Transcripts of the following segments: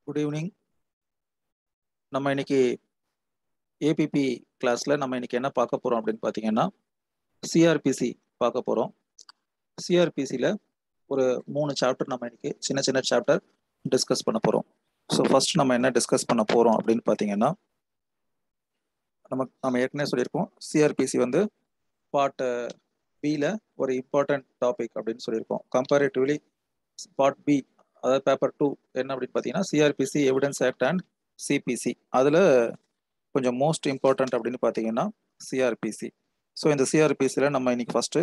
Good evening நம்ம இன்னைக்கு ABP கிளாஸ்ல நம்ம இன்னைக்கு என்ன பார்க்க போறோம் அப்படின்னு பார்த்தீங்கன்னா சிஆர்பிசி பார்க்க போறோம் சிஆர்பிசியில் ஒரு மூணு சாப்டர் நம்ம இன்னைக்கு சின்ன சின்ன சாப்டர் டிஸ்கஸ் பண்ண போறோம் ஸோ ஃபர்ஸ்ட் நம்ம என்ன டிஸ்கஸ் பண்ண போறோம் அப்படின்னு பார்த்தீங்கன்னா நம்ம நம்ம ஏற்கனவே சொல்லியிருக்கோம் சிஆர்பிசி வந்து பார்ட் பியில் ஒரு இம்பார்ட்டன்ட் டாபிக் அப்படின்னு சொல்லியிருக்கோம் கம்பேரிட்டிவ்லி பார்ட் பி அதாவது பேப்பர் டூ என்ன அப்படின்னு பார்த்தீங்கன்னா CrPC evidence act and CPC அதில் கொஞ்சம் மோஸ்ட் இம்பார்ட்டன்ட் அப்படின்னு பார்த்தீங்கன்னா சிஆர்பிசி ஸோ இந்த சிஆர்பிசியில் நம்ம இன்னைக்கு first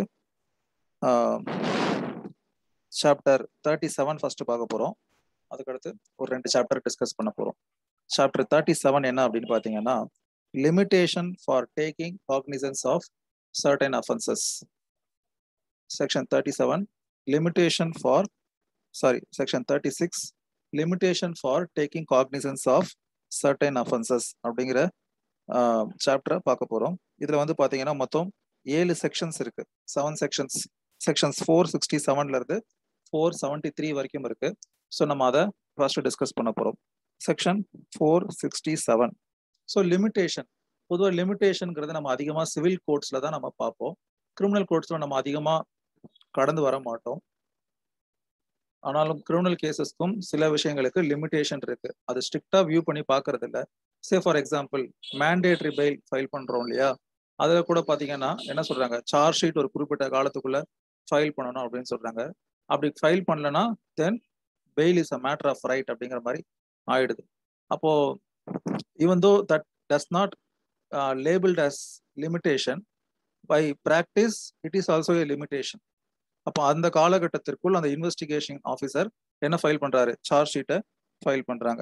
chapter thirty seven first பார்க்க போகிறோம் அதுக்கடுத்து ஒரு ரெண்டு சாப்டர் டிஸ்கஸ் பண்ண போகிறோம் சாப்டர் தேர்ட்டி செவன் என்ன அப்படின்னு பார்த்தீங்கன்னா limitation for taking cognizance of certain offences section thirty seven limitation for sorry section thirty six limitation for taking cognizance of certain offences அப்படிங்கிற சாப்டரை பார்க்க போகிறோம் இதில் வந்து பார்த்தீங்கன்னா மொத்தம் ஏழு செக்ஷன்ஸ் இருக்கு seven sections sections four sixty செவன்ல இருந்து ஃபோர் செவன்டி த்ரீ வரைக்கும் இருக்கு ஸோ நம்ம அதை ஃபர்ஸ்ட் டிஸ்கஸ் பண்ண போகிறோம் section four sixty seven so limitation பொதுவாக லிமிட்டேஷனுங்கிறது நம்ம அதிகமாக சிவில் கோர்ட்ஸில் தான் நம்ம பார்ப்போம் கிரிமினல் கோர்ட்ஸில் நம்ம அதிகமாக கடந்து வர மாட்டோம் ஆனாலும் கிரிமினல் கேசஸ்க்கும் சில விஷயங்களுக்கு லிமிடேஷன் இருக்கு அது ஸ்ட்ரிக்டா வியூ பண்ணி பாக்குறது இல்ல say for example mandatory bail file பண்றோம் இல்லையா அதுல கூட பாத்தீங்கன்னா என்ன சொல்றாங்க சார்ஜ் ஷீட் ஒரு குறிப்பிட்ட காலத்துக்குள்ள ஃபைல் பண்ணணும் அப்படின்னு சொல்றாங்க அப்படி ஃபைல் பண்ணலன்னா then bail is a matter of right அப்படிங்கிற மாதிரி ஆயிடுது அப்போ even though that does not labelled as limitation by practice it is also a limitation அப்போ அந்த காலகட்டத்திற்குள் அந்த இன்வெஸ்டிகேஷன் ஆஃபீஸர் என்ன ஃபைல் பண்றாரு சார்ஜ் ஷீட்டை ஃபைல் பண்றாங்க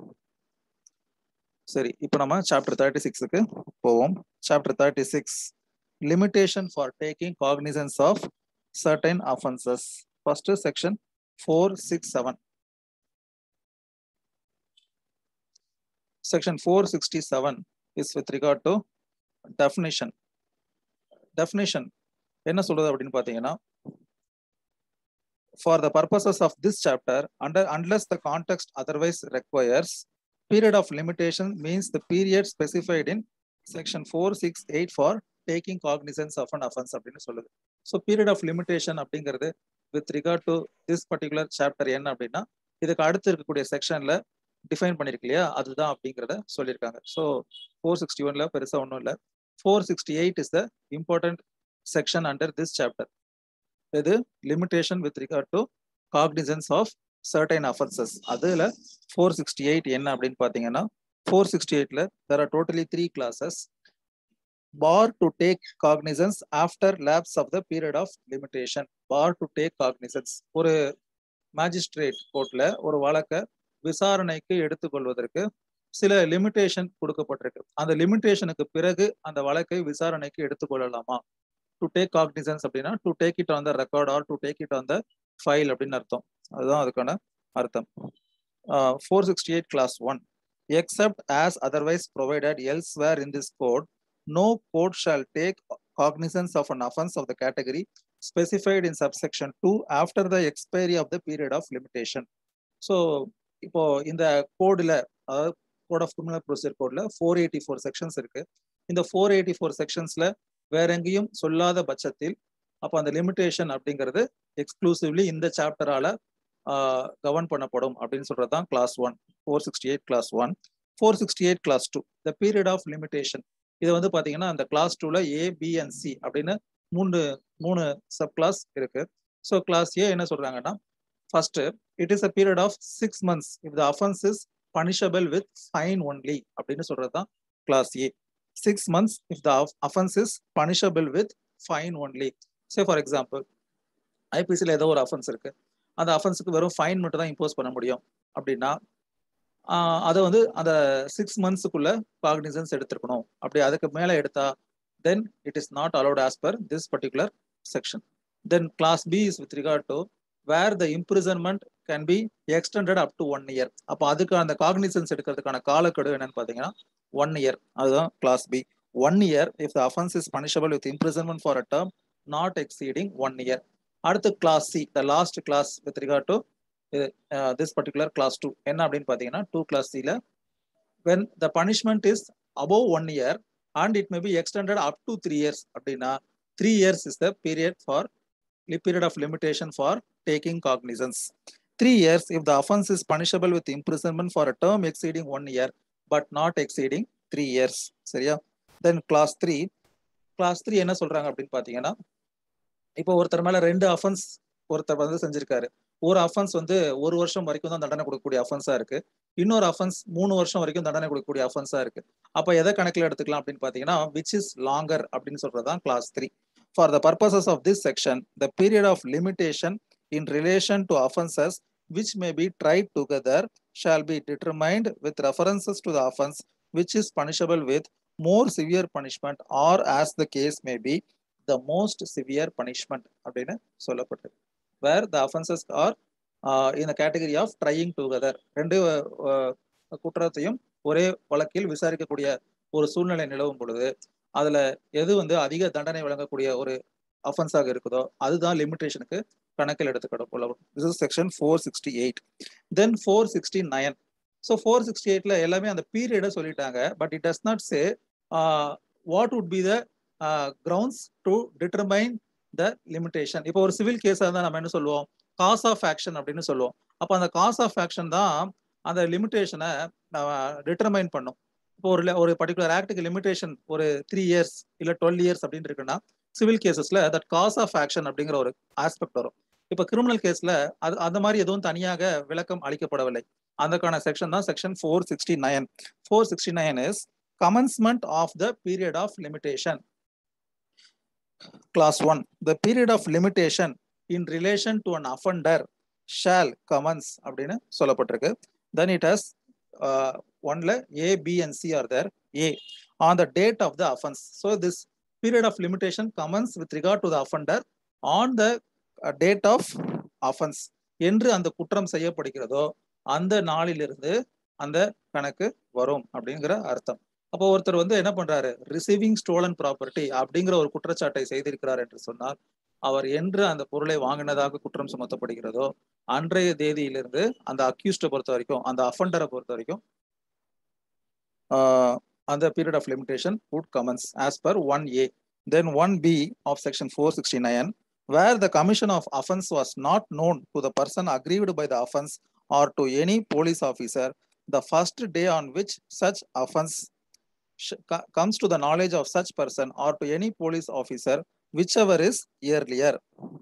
சரி இப்போ நம்ம சாப்டர் தேர்ட்டி சிக்ஸுக்கு போவோம் chapter thirty six limitation for taking cognizance of certain offences first section four six seven section four sixty seven is with regard to definition definition என்ன சொல்றது அப்படின்னு பார்த்தீங்கன்னா for the purposes of this chapter under unless the context otherwise requires period of limitation means the period specified in section 468 for taking cognizance of an offense அப்படின்னு சொல்லுது so period of limitation அப்படிங்கிறது with regard to this particular chapter என்ன அப்படின்னா இதுக்கு அடுத்து இருக்கக்கூடிய செக்ஷன்ல define பண்ணிருக்கு இல்லையா அதுதான் அப்படிங்கிறத சொல்லியிருக்காங்க ஸோ ஃபோர் சிக்ஸ்டி ஒன்ல பெருசாக ஒன்றும் இல்லை four sixty eight is the important section under this chapter இது limitation with regard to cognizance of certain offences அதுல ஃபோர் சிக்ஸ்டி எயிட் என்ன அப்படின்னு பார்த்தீங்கன்னா ஃபோர் சிக்ஸ்டி எயிட்ல there are totally three clauses bar to take cognizance after lapse of the period of limitation bar to take cognizance ஒரு magistrate கோர்ட்ல ஒரு வழக்கை விசாரணைக்கு எடுத்துக்கொள்வதற்கு சில லிமிடேஷன் கொடுக்கப்பட்டிருக்கு அந்த லிமிடேஷனுக்கு பிறகு அந்த வழக்கை விசாரணைக்கு எடுத்துக்கொள்ளலாமா டு டேக் காக்னிசன்ஸ் அப்படின்னா to take it on the record or to take it on the file அப்படின்னு அர்த்தம் அதுதான் அதுக்கான அர்த்தம் four sixty eight clause one except as otherwise provided elsewhere in this code no court shall take cognizance of an offence of the category specified in subsection two after the expiry of the period of limitation so இப்போ இந்த கோடில் அதாவது code of criminal procedure கோட்ல four eighty four sections இருக்கு இந்த four eighty four செக்ஷன்ஸ்ல வேற எங்கேயும் சொல்லாத பட்சத்தில் அப்போ அந்த லிமிடேஷன் அப்படிங்கிறது எக்ஸ்க்ளூசிவ்லி இந்த சாப்டரால கவர்ன் பண்ணப்படும் அப்படின்னு சொல்றது தான் clause one four sixty eight clause one four sixty eight clause two the period of limitation இது வந்து பாத்தீங்கன்னா அந்த கிளாஸ் டூல ஏ பி அண்ட் சி அப்படின்னு மூணு மூணு சப் கிளாஸ் இருக்கு ஸோ கிளாஸ் ஏ என்ன சொல்றாங்கன்னா first it is a period of six months if the offence is punishable with fine only அப்படின்னு சொல்றது தான் clause A six months if the offence is punishable with fine only say for example ஐபிசியில் ஏதோ ஒரு offence இருக்கு அந்த அஃபென்ஸுக்கு வெறும் fine மட்டும் தான் இம்போஸ் பண்ண முடியும் அப்படின்னா அதை வந்து அந்த சிக்ஸ் மந்த்ஸுக்குள்ள காக்னிசன்ஸ் எடுத்திருக்கணும் அப்படி அதுக்கு மேலே எடுத்தா then it is not allowed as per this particular section then clause B is with regard to where the imprisonment can be extended up to one year அப்போ அதுக்கு அந்த காக்னிசன்ஸ் எடுக்கிறதுக்கான காலக்கெடு என்னன்னு பார்த்தீங்கன்னா ஒன் இயர் அதுதான் clause B one year if the offence is punishable with imprisonment for a term not exceeding one year அடுத்து clause C the last clause with regard to this particular clause two என்ன அப்படின்னு பார்த்தீங்கன்னா two clause சியில் when the punishment is above one year and it may be extended up to three years அப்படின்னா three years is the period for period of limitation for taking cognizance three years if the offence is punishable with imprisonment for a term exceeding one year but not exceeding three years சரியா then clause three clause three என்ன சொல்றாங்க அப்படின்னு பார்த்தீங்கன்னா இப்போ ஒருத்தர் மேல ரெண்டு offence ஒருத்தர் வந்து செஞ்சிருக்காரு ஒரு அஃபென்ஸ் வந்து ஒரு வருஷம் வரைக்கும் தான் தண்டனை கொடுக்கக்கூடிய அஃபென்ஸா இருக்கு இன்னொரு அஃபென்ஸ் மூணு வருஷம் வரைக்கும் தண்டனை கொடுக்கக்கூடிய அஃபென்ஸா இருக்கு அப்ப எதை கணக்கில் எடுத்துக்கலாம் அப்படின்னு பாத்தீங்கன்னா விச் இஸ் லாங்கர் அப்படின்னு சொல்றதுதான் clause three for the purposes of this section the period of limitation in relation to offences which may be tried together shall be determined with references to the offense which is punishable with more severe punishment or as the case may be the most severe punishment அப்படின்னு சொல்லப்பட்டிருக்கு where the offenses are uh, in the category of trying together ரெண்டு uh, குற்றத்தையும் ஒரே வழக்கில் விசாரிக்கக்கூடிய ஒரு சூழ்நிலை நிலவும் பொழுது அதுல எது வந்து அதிக தண்டனை வழங்கக்கூடிய ஒரு அஃபென்ஸாக இருக்குதோ அதுதான் லிமிடேஷனுக்கு கணக்கில் எடுத்துக்கிடப்படும் this is section four sixty eight then four sixty nine so four sixty எயிட்ல எல்லாமே அந்த பீரியடை சொல்லிட்டாங்க but it does not say what would be the grounds to determine the limitation இப்போ ஒரு சிவில் கேஸாக இருந்தால் நம்ம என்ன சொல்லுவோம் காஸ் ஆஃப் ஆக்ஷன் அப்படின்னு சொல்லுவோம் அப்போ அந்த காஸ் ஆஃப் ஆக்ஷன் தான் அந்த லிமிடேஷனை டிட்டர்மைன் பண்ணும் இப்போ ஒரு ஒரு பர்டிகுலர் ஆக்டுக்கு லிமிடேஷன் ஒரு த்ரீ இயர்ஸ் இல்லை டுவெல் இயர்ஸ் அப்படின்னு இருக்குன்னா சிவில் கேசஸ்ல தட் காஸ் ஆஃப் ஆக்ஷன் அப்படிங்கிற ஒரு ஆஸ்பெக்ட் வரும் இப்போ கிரிமினல் கேஸ்ல அது அந்த மாதிரி எதுவும் தனியாக விளக்கம் அளிக்கப்படவில்லை அதுக்கான செக்ஷன் தான் section four sixty nine four sixty nine is commencement of the period of limitation clause one the period of limitation in relation to an offender shall commence அப்படின்னு சொல்லப்பட்டிருக்கு தென் இட் ஹஸ் ஒன்ல A B and C are there A on the date of the offence so this period of limitation commence with regard to the offender on the uh, date of offense என்று அந்த குற்றம் செய்யப்படுகிறதோ அந்த நாளிலிருந்து அந்த கணக்கு வரும் அப்படிங்கிற அர்த்தம் அப்போ ஒருத்தர் வந்து என்ன பண்றாரு ரிசீவிங் ஸ்டோலன் ப்ராப்பர்ட்டி அப்படிங்கிற ஒரு குற்றச்சாட்டை செய்திருக்கிறார் என்று சொன்னால் அவர் என்று அந்த பொருளை வாங்கினதாக குற்றம் சுமத்தப்படுகிறதோ அன்றைய தேதியிலிருந்து அந்த அக்யூஸ்டை பொறுத்த வரைக்கும் அந்த அஃபண்டரை பொறுத்த வரைக்கும் and the period of limitation would commence as per 1A. Then 1B of section 469, where the commission of offense was not known to the person aggrieved by the offense or to any police officer, the first day on which such offense comes to the knowledge of such person or to any police officer, whichever is earlier.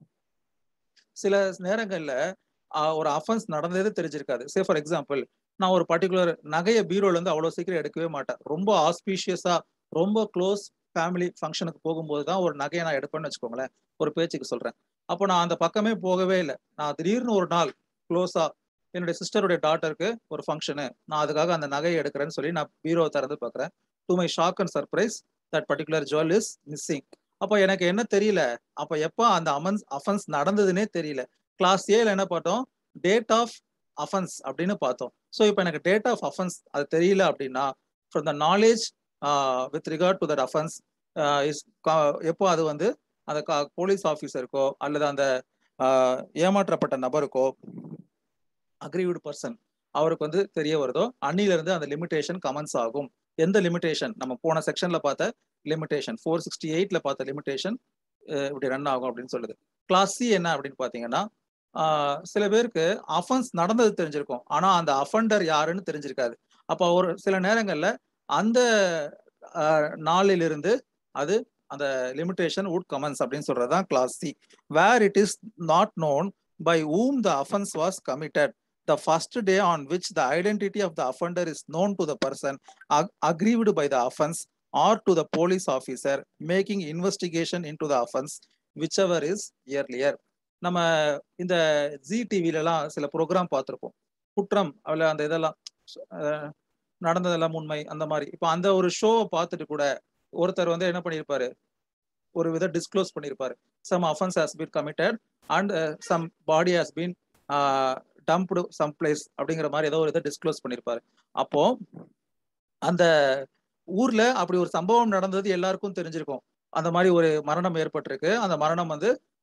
சில நேரங்கள்ல ஒரு offence நடந்தது தெரிஞ்சிருக்காது சே for example நான் ஒரு particular நகையை பீரோல இருந்து அவ்வளவு சீக்கிரம் எடுக்கவே மாட்டேன் ரொம்ப ஆஸ்பீஷியஸா ரொம்ப க்ளோஸ் ஃபேமிலி ஃபங்க்ஷனுக்கு போகும்போது தான் ஒரு நகையை நான் எடுப்பேன்னு வச்சுக்கோங்களேன் ஒரு பேச்சுக்கு சொல்றேன் அப்போ நான் அந்த பக்கமே போகவே இல்லை நான் திடீர்னு ஒரு நாள் க்ளோஸா என்னுடைய சிஸ்டருடைய டாட்டருக்கு ஒரு ஃபங்க்ஷனு நான் அதுக்காக அந்த நகையை எடுக்கிறேன்னு சொல்லி நான் பீரோ திறந்து பார்க்குறேன் to my shock and surprise that particular jewel is missing அப்போ எனக்கு என்ன தெரியல அப்போ எப்போ அந்த அமன்ஸ் அஃபென்ஸ் நடந்ததுன்னே தெரியல கிளாஸ் ஏல என்ன பார்த்தோம் டேட் ஆஃப் அஃபென்ஸ் அப்படின்னு பார்த்தோம் ஸோ இப்போ எனக்கு டேட் ஆஃப் அஃபென்ஸ் அது தெரியல அப்படின்னா from the knowledge with regard to that offence is எப்போ அது வந்து அந்த போலீஸ் ஆஃபீஸருக்கோ அல்லது அந்த ஏமாற்றப்பட்ட நபருக்கோ அக்ரிவிட் பர்சன் அவருக்கு வந்து தெரிய வருதோ அன்னிலிருந்து அந்த லிமிடேஷன் கமெண்ட்ஸ் ஆகும் எந்த லிமிடேஷன் நம்ம போன செக்ஷன்ல பார்த்த லிமிடேஷன் ஃபோர் சிக்ஸ்டி எயிட்ல பார்த்த லிமிடேஷன் இப்படி ரன் ஆகும் அப்படின்னு சொல்லுது கிளாஸ் சி என்ன அப்படின்னு பார்த்தீங்கன்னா சில பேருக்கு அஃபென்ஸ் நடந்தது தெரிஞ்சிருக்கும் ஆனா அந்த அஃபண்டர் யாருன்னு தெரிஞ்சிருக்காது அப்போ ஒரு சில நேரங்கள்ல அந்த நாளிலிருந்து அது அந்த லிமிடேஷன் உட் கமன்ஸ் அப்படின்னு சொல்றதுதான் clause C where it is not known by um the offence was committed the first day on which the identity of the offender is known to the person ag- aggrieved by the offense or to the police officer making investigation into the offense whichever is earlier நம்ம இந்த G டிவிலலாம் சில program பார்த்துருப்போம் குற்றம் அதில் அந்த இதெல்லாம் நடந்ததெல்லாம் உண்மை அந்த மாதிரி இப்போ அந்த ஒரு ஷோவை பார்த்துட்டு கூட ஒருத்தர் வந்து என்ன பண்ணியிருப்பாரு ஒரு வித டிஸ்க்ளோஸ் பண்ணியிருப்பாரு some offence has been committed and some body has been dumped some place அப்படிங்கிற மாதிரி ஏதோ ஒரு இதை டிஸ்க்ளோஸ் பண்ணியிருப்பாரு அப்போ அந்த ஊர்ல அப்படி ஒரு சம்பவம் நடந்தது எல்லாருக்கும் தெரிஞ்சிருக்கும் அந்த மாதிரி ஒரு மரணம் ஏற்பட்டிருக்கு அந்த மரணம் வந்து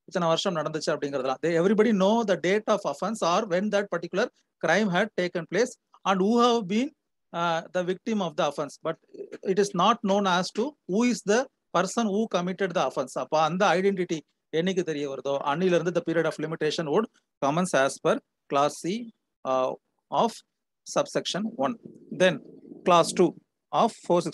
இத்தனை வருஷம் நடந்துச்சு அப்படிங்கிறதுலாம் they everybody know the date of offence or when that particular crime had taken place and who have been the victim of the offence but it is not known as to who is the person who committed the offence அப்போ அந்த identity என்னைக்கு தெரிய வருதோ அன்னில இருந்து the period of limitation would commence as per clause C of subsection 1 then class 2 of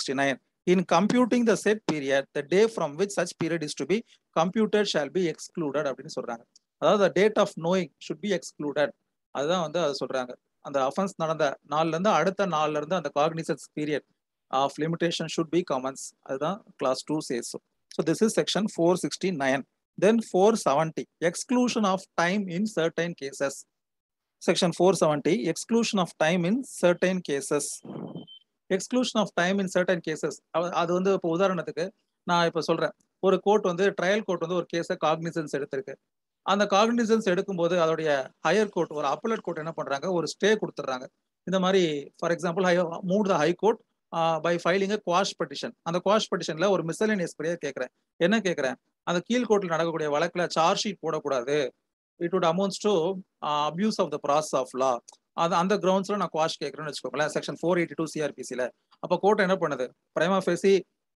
469 in computing the said period the day from which such period is to be computed shall be excluded அப்படின்னு சொல்றாங்க அதாவது the date of knowing should be excluded அதுதான் வந்து அது சொல்றாங்க அந்த offence நடந்த நாள்ல இருந்து அடுத்த நாள்ல இருந்து அந்த cognizance period of limitation should be commence அதுதான் clause two says so this is section four sixty nine then four seventy exclusion of time in certain cases section 470 exclusion of time in certain cases exclusion of time in certain cases அது வந்து இப்போ உதாரணத்துக்கு நான் இப்போ சொல்றேன் ஒரு court வந்து trial court வந்து ஒரு கேஸை காக்னிசன்ஸ் எடுத்திருக்கு அந்த காக்னிசன்ஸ் எடுக்கும்போது அதோடைய ஹையர் கோர்ட் ஒரு அப்பலட் கோர்ட் என்ன பண்றாங்க ஒரு ஸ்டே கொடுத்துட்றாங்க இந்த மாதிரி for example I moved the high court by filing a quash petition அந்த குவாஷ் பெட்டிஷன்ல ஒரு மிஸ்சலேனியஸ் படியே கேட்குறேன் என்ன கேட்குறேன் அந்த கீழ் கோர்ட்டில் நடக்கக்கூடிய வழக்கில் சார்ஜ் ஷீட் போடக்கூடாது it would amounts to abuse of the process of law அது அந்த கிரவுண்ட்ஸ்ல நான் குவாஷ் கேட்கறேன்னு வச்சுக்கோங்களேன் செக்ஷன் ஃபோர் எயிட்டி டூ சிஆர்பிசியில் அப்போ கோர்ட் என்ன பண்ணுது prima facie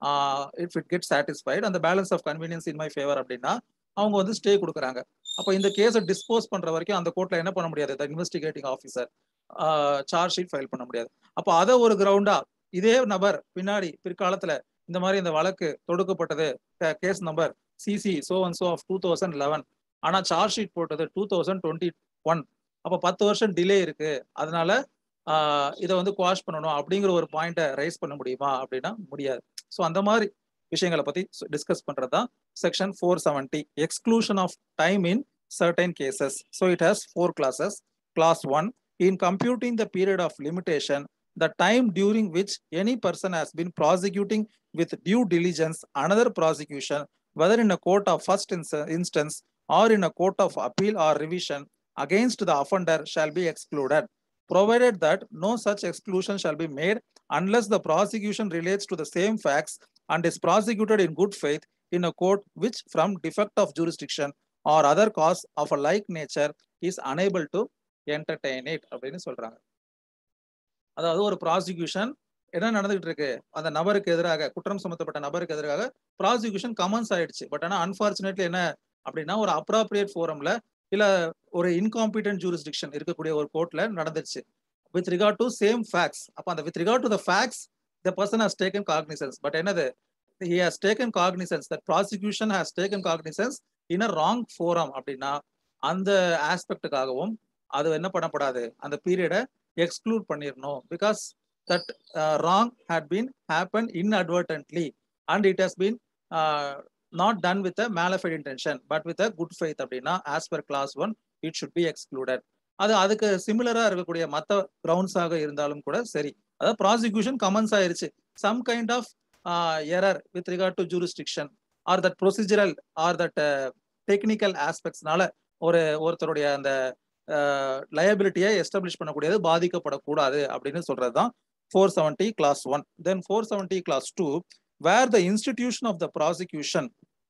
if it get satisfied அந்த balance of convenience in my favour அப்படின்னா அவங்க வந்து ஸ்டே கொடுக்குறாங்க அப்போ இந்த கேஸை டிஸ்போஸ் பண்ற வரைக்கும் அந்த கோர்ட்ல என்ன பண்ண முடியாது the investigating officer charge sheet file பண்ண முடியாது அப்போ அதை ஒரு கிரவுண்டா இதே நபர் பின்னாடி பிற்காலத்துல இந்த மாதிரி இந்த வழக்கு தொடுக்கப்பட்டது case number CC so and so of two thousand eleven ஆனா சார்ஜ் ஷீட் போட்டது டூ தௌசண்ட் டுவெண்ட்டி ஒன் அப்போ பத்து வருஷம் டிலே இருக்கு அதனால இதை வந்து குவாஷ் பண்ணணும் அப்படிங்கிற ஒரு பாயிண்ட்டை ரைஸ் பண்ண முடியுமா அப்படின்னா முடியாது ஸோ அந்த மாதிரி விஷயங்களை பத்தி டிஸ்கஸ் பண்றது தான் section four seventy exclusion of time in certain cases so it has four clauses clause one in computing the period of limitation the time during which any person has been prosecuting with due diligence another prosecution, whether in a court of first instance or in a court of appeal or revision against the offender shall be excluded, provided that no such exclusion shall be made unless the prosecution relates to the same facts and is prosecuted in good faith in a court which from defect of jurisdiction or other cause of a like nature is unable to entertain it அப்படின்னு சொல்றாங்க அதாவது ஒரு prosecution என்ன நடந்துகிட்டு இருக்கு அந்த நபருக்கு எதிராக குற்றம் சுமத்தப்பட்ட நபருக்கு எதிராக ப்ராசிக்யூஷன் கமன்ஸ் ஆயிடுச்சு பட் ஆனா அன்பார்ச்சுனேட்லி என்ன அப்படின்னா ஒரு அப்ராப்ரியேட் ஃபோரம்ல இல்ல ஒரு இன்காம்பிடன்ட் ஜூரிஸ்டிக்ஷன் இருக்கக்கூடிய ஒரு கோர்ட்ல நடந்துச்சு with regard to same facts அப்ப அந்த with regard to the facts the person has taken cognizance but என்னது he has taken cognizance that prosecution has taken cognizance in a wrong forum அப்படின்னா அந்த ஆஸ்பெக்டுக்காகவும் அது என்ன பண்ணப்படாது அந்த பீரியடை எக்ஸ்க்ளூட் பண்ணிடணும் because that wrong had been happen inadvertently and it has been not done with a malafide intention but with a good faith அப்படின்னா as per clause one it should be excluded அது அதுக்கு சிமிலரா இருக்கக்கூடிய மற்ற கிரவுண்ட்ஸாக இருந்தாலும் கூட சரி அதாவது ப்ராசிக்யூஷன் கமன்ஸ் ஆயிருச்சு some kind of error with regard to jurisdiction or that procedural or that technical ஆஸ்பெக்ட்ஸ்னால ஒரு ஒருத்தருடைய அந்த லயபிலிட்டியை எஸ்டாப்ளிஷ் பண்ணக்கூடியது பாதிக்கப்படக்கூடாது அப்படின்னு சொல்றது தான் four seventy clause one then four seventy clause two where the institution of the prosecution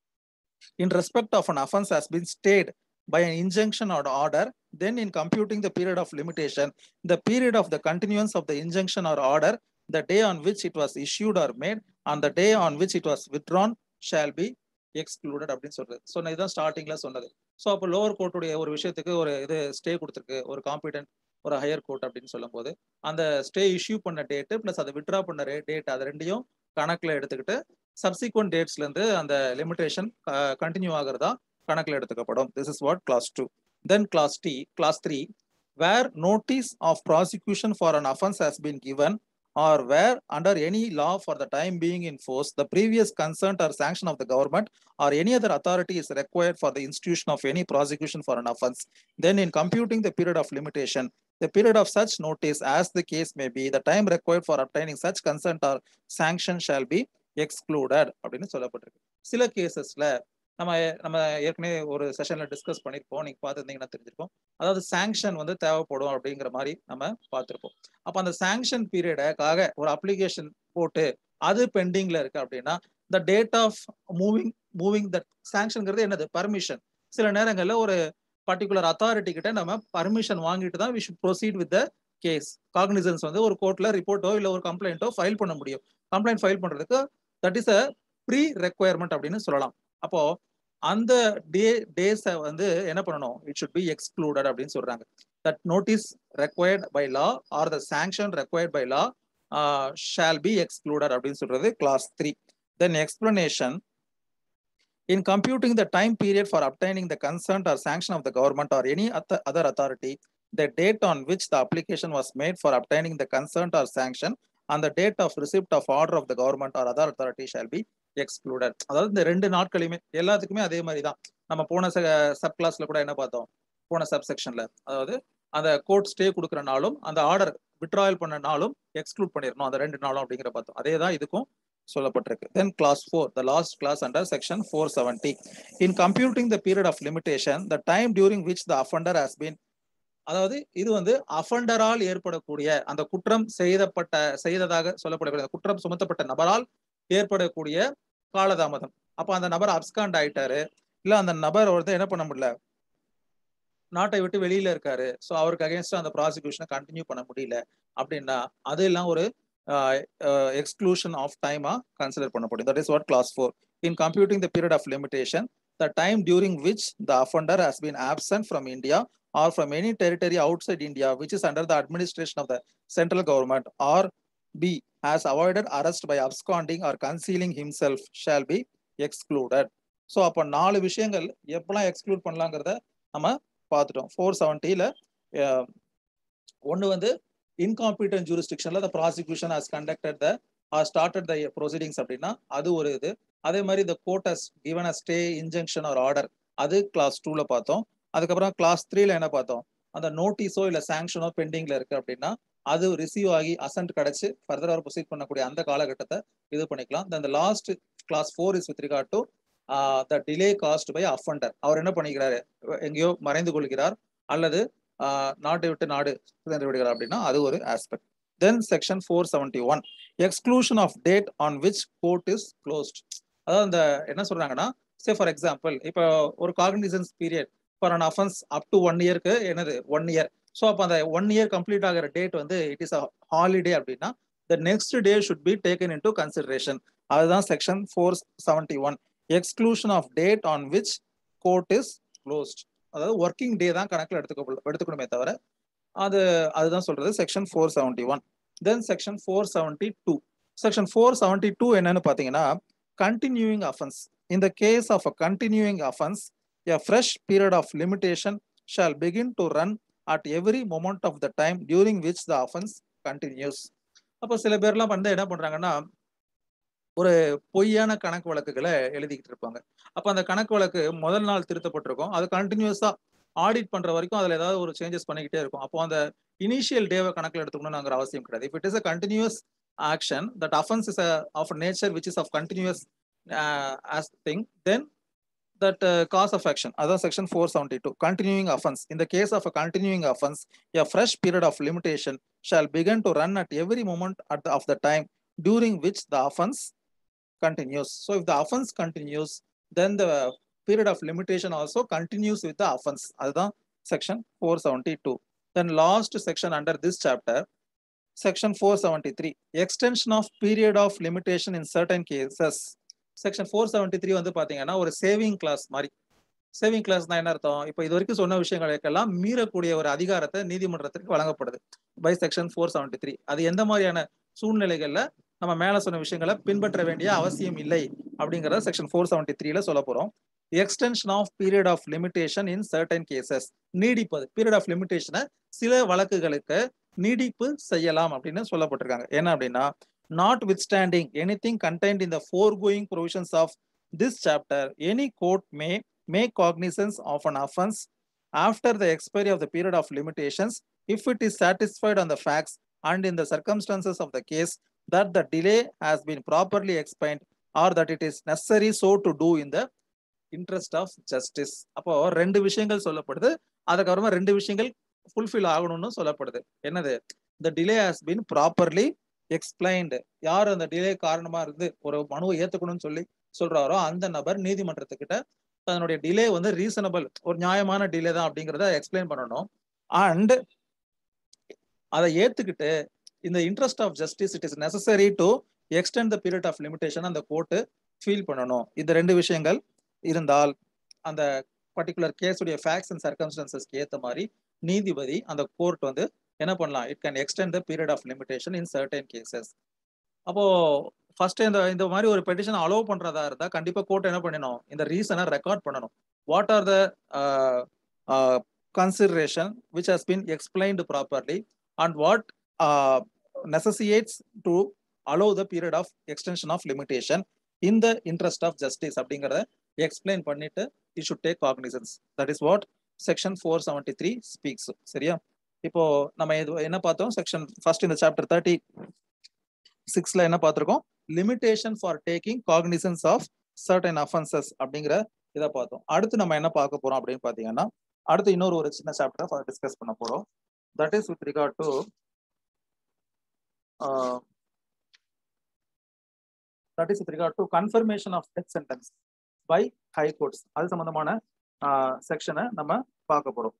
in respect of an offence has been stayed by an injunction or order, then in computing the period of limitation, the period of the continuance of the injunction or order, the day on which it was issued or made, and the day on which it was withdrawn shall be excluded அப்படின்னு சொல்றது so நான் இதுதான் ஸ்டார்டிங்ல சொன்னது so அப்போ lower கோர்ட்டுடைய ஒரு விஷயத்துக்கு ஒரு இது ஸ்டே கொடுத்துருக்கு ஒரு காம்பிடன்ட் ஒரு ஹையர் கோர்ட் அப்படின்னு சொல்லும் போது அந்த ஸ்டே இஷ்யூ பண்ண டேட்டு பிளஸ் அதை விட்ரா பண்ண டேட் அது ரெண்டையும் கணக்கில் எடுத்துக்கிட்டு சப்சிக்வெண்ட் டேட்ஸ்ல இருந்து அந்த லிமிடேஷன் கண்டினியூ ஆகிறதா கணக்கில் எடுத்துக்கப்படும் this is what clause two then clause D clause three where notice of prosecution for an offence has been given or where under any law for the time being in force, the previous consent or sanction of the government or any other authority is required for the institution of any prosecution for an offense. Then in computing the period of limitation, the period of such notice as the case may be, the time required for obtaining such consent or sanction shall be excluded அப்படின்னு சொல்லப்பட்டிருக்கு சில கேசஸ்ல நம்ம நம்ம ஏற்கனவே ஒரு செஷன்ல discuss பண்ணிருப்போம் நீங்க பார்த்துருந்தீங்கன்னா தெரிஞ்சிருப்போம் அதாவது சாங்ஷன் வந்து தேவைப்படும் அப்படிங்கிற மாதிரி நம்ம பார்த்துருப்போம் அப்ப அந்த சாங்ஷன் பீரியடுக்காக ஒரு அப்ளிகேஷன் போட்டு அது பெண்டிங்ல இருக்கு அப்படின்னா the date of moving moving that சாங்ஷன்ங்கிறது என்னது பர்மிஷன் சில நேரங்கள்ல ஒரு பர்டிகுலர் அத்தாரிட்டி கிட்ட நம்ம பர்மிஷன் வாங்கிட்டு தான் we should proceed with the case cognizance வந்து ஒரு கோர்ட்ல ரிப்போர்ட்டோ இல்ல ஒரு கம்ப்ளைண்ட்டோ ஃபைல் பண்ண முடியும் கம்ப்ளைண்ட் ஃபைல் பண்றதுக்கு that is a pre requirement அப்படின்னு சொல்லலாம் அப்போ அந்த டே டேஸை வந்து என்ன பண்ணணும் இட் ஷுட் பி எக்ஸ்க்ளூடட் அப்படின்னு சொல்றாங்க that notice required by law or the sanction required by law shall be excluded அப்படின்னு சொல்றது clause three then explanation in computing the time period for obtaining the consent or sanction of the government or any other authority, the date on which the application was made for obtaining the consent or sanction and the date of receipt of order of the government or other authority shall be excluded. அதாவது இந்த ரெண்டு நாட்களையுமே எல்லாத்துக்குமே அதே மாதிரி தான் நம்ம போன sub கிளாஸ்ல கூட என்ன பார்த்தோம் போன சப் செக்ஷன்ல அதாவது அந்த கோர்ட் ஸ்டே கொடுக்குற நாளும் அந்த ஆர்டர் விட்ராயல் பண்ண நாளும் எக்ஸ்க்ளூட் பண்ணிடணும் அந்த ரெண்டு நாளும் அப்படிங்கிற பார்த்தோம் அதே தான் இதுக்கும் சொல்லப்பட்டிருக்கு then clause four the last clause under section four seventy in computing the period of limitation the time during which the offender has been அதாவது இது வந்து அஃபண்டரால் ஏற்படக்கூடிய அந்த குற்றம் செய்தப்பட்ட செய்ததாக சொல்லப்படக்கூடிய குற்றம் சுமத்தப்பட்ட நபரால் ஏற்படக்கூடிய காலதாமதம் அப்ப அந்த நபர் அப்ஸ்காண்ட் ஆயிட்டாரு இல்ல அந்த நபர் வந்து என்ன பண்ண முடியல நாட்டை விட்டு வெளியில இருக்காரு ஸோ அவருக்கு அகேன்ஸ்டா அந்த ப்ராசிக்யூஷனை கண்டினியூ பண்ண முடியல அப்படின்னா அது எல்லாம் ஒரு exclusion of time are considered பண்ணப்படும் that is what class 4 in computing the period of limitation the time during which the offender has been absent from india or from any territory outside india which is under the administration of the central government or b has avoided arrest by absconding or concealing himself shall be excluded so அப்போ நாலு விஷயங்கள் எப்பெல்லாம் exclude பண்ணலாங்கிறத நம்ம பார்த்துட்டோம் four செவன்ட்டியில் ஒன்று வந்து incompetent ஜூரிஸ்டிக்ஷன்ல the prosecution has conducted the or started the proceedings அப்படின்னா அது ஒரு இது அதே மாதிரி இந்த court has given a stay injection ஒரு ஆர்டர் அது கிளாஸ் டூல பார்த்தோம் அதுக்கப்புறம் கிளாஸ் த்ரீல என்ன பார்த்தோம் அந்த நோட்டீஸோ இல்லை சாங்ஷனோ பெண்டிங்ல இருக்கு அப்படின்னா அது ரிசீவ் ஆகி அசன்ட் கிடைச்சு ஃபர்தராக ப்ரொசீட் பண்ணக்கூடிய அந்த காலகட்டத்தை இது பண்ணிக்கலாம் இந்த last clause four is with regard to the delay caused by offender அவர் என்ன பண்ணிக்கிறாரு எங்கேயோ மறைந்து கொள்கிறார் அல்லது நாட்டை விட்டு நாடு சுதந்திர விடுகிறார் அப்படின்னா அது ஒரு aspect then section four seventy one exclusion of date on which court is closed அதாவது இந்த என்ன சொல்றாங்கன்னா சே ஃபார் எக்ஸாம்பிள் இப்போ ஒரு cognizance period for an offence up to one இயர்க்கு என்னது ஒன் இயர் ஸோ அப்போ அந்த ஒன் இயர் கம்ப்ளீட் ஆகிற டேட் வந்து இட் இஸ் அ ஹாலிடே அப்படின்னா the next day should be taken into consideration அதுதான் section four seventy one exclusion of date on which court is closed அதாவது working day தான் கணக்கில் எடுத்துக்க எடுத்துக்கணுமே தவிர அது அதுதான் சொல்றது section four seventy one then section four seventy two section four seventy two என்னன்னு பார்த்தீங்கன்னா கண்டினியூயிங் அஃபென்ஸ் இந்த case of a continuing offence a fresh period of limitation shall begin to run at every moment of the time during which the offence continues அப்போ சில பேர்லாம் வந்து என்ன பண்றாங்கன்னா ஒரு பொய்யான கணக்கு வழக்குகளை எழுதிக்கிட்டு இருப்பாங்க அப்ப அந்த கணக்கு வழக்கு முதல் நாள் திருத்தப்பட்டிருக்கும் அது கண்டினியூஸா ஆடிட் பண்ற வரைக்கும் அதுல ஏதாவது ஒரு சேஞ்சஸ் பண்ணிக்கிட்டே இருக்கும் அப்போ அந்த இனிஷியல் டேவை கணக்கில் எடுத்துக்கணும்னு அவசியம் கிடையாது if it is a continuous action that offence is of nature which is of continuous as thing then that uh, cause of action other section 472 continuing offense in the case of a continuing offense a fresh period of limitation shall begin to run at every moment at the, of the time during which the offense continues so if the offense continues then the period of limitation also continues with the offense அதுதான் section 472 then last section under this chapter section 473 extension of period of limitation in certain cases section four seventy three வந்து பாத்தீங்கன்னா ஒரு saving clause மாதிரி saving கிளாஸ்னா என்ன அர்த்தம் இப்போ இது வரைக்கும் சொன்ன விஷயங்களுக்கெல்லாம் மீறக்கூடிய ஒரு அதிகாரத்தை நீதிமன்றத்திற்கு வழங்கப்படுது by section four seventy three அது எந்த மாதிரியான சூழ்நிலைகள்ல நம்ம மேல சொன்ன விஷயங்களை பின்பற்ற வேண்டிய அவசியம் இல்லை அப்படிங்கறத செக்ஷன் ஃபோர் செவன்டி த்ரீல சொல்ல போறோம் extension of period of limitation in certain cases நீடிப்பது பீரியட் ஆஃப் லிமிடேஷனை சில வழக்குகளுக்கு நீடிப்பு செய்யலாம் அப்படின்னு சொல்லப்பட்டிருக்காங்க என்ன அப்படின்னா notwithstanding anything contained in the foregoing provisions of this chapter, any court may make cognizance of an offense after the expiry of the period of limitations if it is satisfied on the facts and in the circumstances of the case that the delay has been properly explained or that it is necessary so to do in the interest of justice. அப்போ ரெண்டு விஷயங்கள் சொல்லப்படுது அதுக்கப்புறமா ரெண்டு விஷயங்கள் fulfil ஆகணும்னு சொல்லப்படுது என்னது the delay has been properly explained யார் அந்த டிலே காரணமா இருந்து ஒரு மனுவை ஏத்துக்கணும்னு சொல்லி சொல்றாரோ அந்த நபர் நீதிமன்றத்துக்கிட்ட அதனுடைய டிலே வந்து ரீசனபிள் ஒரு நியாயமான டிலே தான் அப்படிங்கிறத எக்ஸ்பிளைன் பண்ணணும் அண்ட் அதை ஏத்துக்கிட்டு இந்த interest of justice it is necessary to extend the period of limitation அந்த கோர்ட்டு ஃபீல் பண்ணணும் இந்த ரெண்டு விஷயங்கள் இருந்தால் அந்த பர்டிகுலர் கேஸுடைய ஃபேக்ட்ஸ் அண்ட் சர்க்கம்ஸ்டன்சஸ்க்கு ஏற்ற மாதிரி நீதிபதி அந்த கோர்ட் வந்து என்ன பண்ணலாம் it can extend the period of limitation in certain cases அப்போ ஃபர்ஸ்ட் இந்த இந்த மாதிரி ஒரு பெட்டிஷன் அலோவ் பண்றதா இருந்தா கண்டிப்பா கோர்ட் என்ன பண்ணணும் இந்த ரீசனை ரெக்கார்ட் பண்ணணும் what are the consideration which has been explained properly and what necessitates to allow the period of extension of limitation in the interest of justice அப்படிங்கிறத எக்ஸ்பிளைன் பண்ணிட்டு you should take cognizance that is what section four seventy three speaks சரியா இப்போ நம்ம இது என்ன பார்த்தோம் section first இந்த chapter thirty சிக்ஸ்ல என்ன பார்த்திருக்கோம் limitation for taking cognizance of certain offences அப்படிங்கிற இதை பார்த்தோம் அடுத்து நம்ம என்ன பார்க்க போறோம் அப்படின்னு பாத்தீங்கன்னா அடுத்து இன்னொரு ஒரு சின்ன சாப்டர் டிஸ்கஸ் பண்ண போறோம் that is with regard to that is with regard to confirmation of death sentence by high courts அது சம்பந்தமான செக்ஷனை நம்ம பார்க்க போறோம்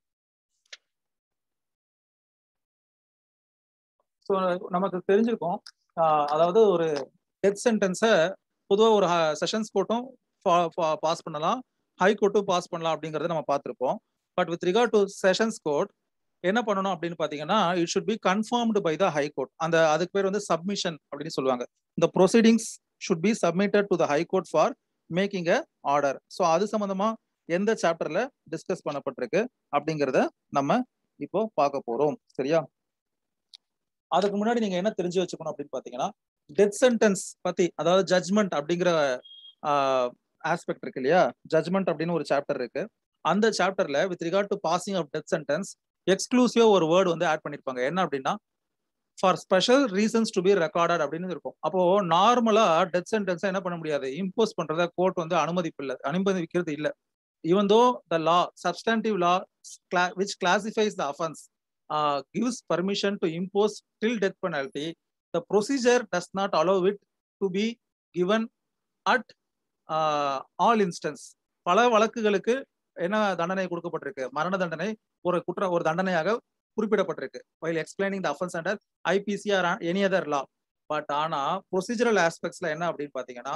ஸோ நமக்கு தெரிஞ்சிருக்கோம் அதாவது ஒரு டெத் சென்டென்ஸை பொதுவாக ஒரு செஷன்ஸ் கோர்ட்டும் பாஸ் பண்ணலாம் ஹை கோர்ட்டும் பாஸ் பண்ணலாம் அப்படிங்கறத நம்ம பார்த்துருப்போம் but with regard to sessions court என்ன பண்ணணும் அப்படின்னு பாத்தீங்கன்னா it should be confirmed by the high court அந்த அதுக்கு பேர் வந்து சப்மிஷன் அப்படின்னு சொல்லுவாங்க இந்த proceedings should be submitted to the high court for making a order so அது சம்பந்தமா எந்த சாப்டர்ல டிஸ்கஸ் பண்ணப்பட்டிருக்கு அப்படிங்கிறத நம்ம இப்போ பார்க்க போறோம் சரியா அதுக்கு முன்னாடி நீங்க என்ன தெரிஞ்சு வச்சுக்கணும் அப்படின்னு பாத்தீங்கன்னா டெத் சென்டென்ஸ் பத்தி அதாவது ஜட்மெண்ட் அப்படிங்கிற ஆஸ்பெக்ட் இருக்கு இல்லையா ஜட்மெண்ட் அப்படின்னு ஒரு சாப்டர் இருக்கு அந்த சாப்டர்ல with regard to passing of death sentence எக்ஸ்க்ளூசிவா ஒரு வேர்டு வந்து ஆட் பண்ணிருப்பாங்க என்ன அப்படின்னா for special reasons to be recorded அப்படின்னு இருக்கும் அப்போ நார்மலா டெத் சென்டென்ஸ் என்ன பண்ண முடியாது இம்போஸ் பண்றத கோர்ட் வந்து அனுமதிப்பு இல்லை அனுமதிக்கிறது இல்லை even though the law substantive law which classifies the offence gives permission to impose till death penalty the procedure does not allow it to be given at all instance பல வழக்குகளுக்கு என்ன தண்டனை கொடுக்கப்பட்டிருக்கு மரண தண்டனை ஒரு குற்ற ஒரு தண்டனையாக குறிப்பிடப்பட்டிருக்கு while explaining the offence under IPC or any other law but ஆனா ப்ரொசீஜரல் ஆஸ்பெக்ட்ஸ்ல என்ன அப்படின்னு பாத்தீங்கன்னா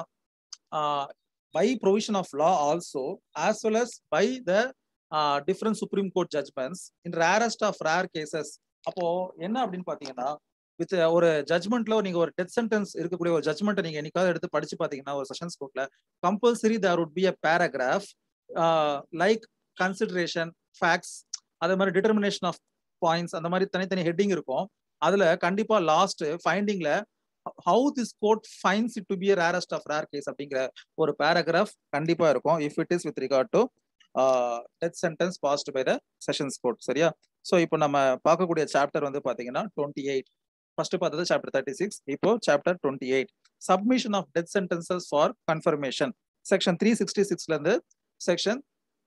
by provision of law also as well as by the different Supreme Court judgments in rarest of rare cases அப்போ என்ன அப்படின்னு பாத்தீங்கன்னா with ஒரு ஜட்மெண்ட்ல நீங்க ஒரு டெத் சென்டென்ஸ் இருக்கக்கூடிய ஒரு ஜட்மெண்ட் நீங்க என்னைக்காவது எடுத்து படிச்சு பாத்தீங்கன்னா ஒரு செஷன்ஸ் கோர்ட்ல compulsory there would be a paragraph like consideration facts அதே மாதிரி டிட்டர்மினேஷன் ஆஃப் பாயிண்ட்ஸ் அந்த மாதிரி தனித்தனி ஹெட்டிங் இருக்கும் அதுல கண்டிப்பா லாஸ்ட் ஃபைண்டிங்ல how this court finds it to be rarest of rare case அப்படிங்கிற ஒரு பேராகிராஃப் கண்டிப்பா இருக்கும் if it is with regard to death sentence passed by the sessions court சரியா ஸோ இப்போ நம்ம பார்க்கக்கூடிய சாப்டர் வந்து பாத்தீங்கன்னா டுவெண்ட்டி எயிட் ஃபர்ஸ்ட் பார்த்தது சாப்டர் தேர்ட்டி சிக்ஸ் இப்போ chapter twenty eight submission of death sentences for confirmation section three sixty சிக்ஸ்ல இருந்து செக்ஷன்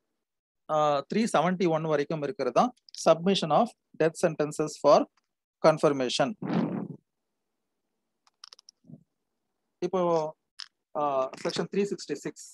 த்ரீ செவன்டி ஒன் வரைக்கும் இருக்கிறது தான் submission of death sentences for confirmation இப்போ section three sixty six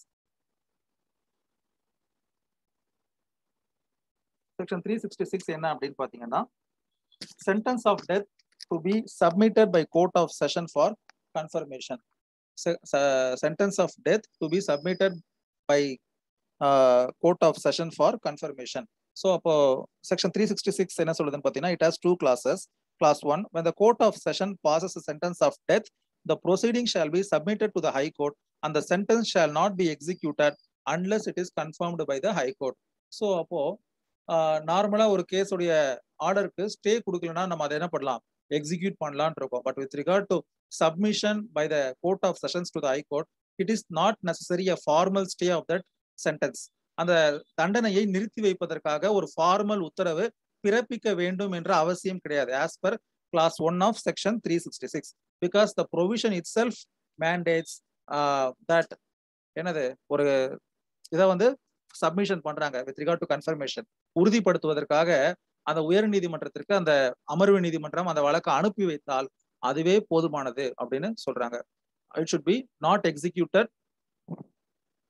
section three sixty six என்ன அப்படின்னு பாத்தீங்கன்னா sentence of death to be submitted by court of session for confirmation sentence of death to be submitted by court of session for confirmation so அப்போ section three sixty six என்ன சொல்லுதுன்னு பார்த்தீங்கன்னா it has two clauses clause one when the court of session passes a sentence of death the proceeding shall be submitted to the high court and the sentence shall not be executed unless it is confirmed by the high court so அப்போ நார்மலா ஒரு கேஸுடைய ஆர்டருக்கு stay கொடுக்கலன்னா நம்ம அதை என்ன பண்ணலாம் execute பண்ணலான் இருக்கோம் but with regard to submission by the court of sessions to the high court it is not necessary a formal stay of that sentence அந்த தண்டனையை நிறுத்தி வைப்பதற்காக ஒரு ஃபார்மல் உத்தரவு பிறப்பிக்க வேண்டும் என்ற அவசியம் கிடையாது as per clause one of section three sixty six because the provision itself mandates that என்னது ஒரு இதை வந்து சப்மிஷன் பண்றாங்க வித் ரிகார்ட் டு கன்ஃபர்மேஷன் உறுதிப்படுத்துவதற்காக அந்த உயர் நீதிமன்றத்திற்கு அந்த அமர்வு நீதிமன்றம் அந்த வழக்கை அனுப்பி வைத்தால் அதுவே போதுமானது அப்படின்னு சொல்றாங்க it should be not executed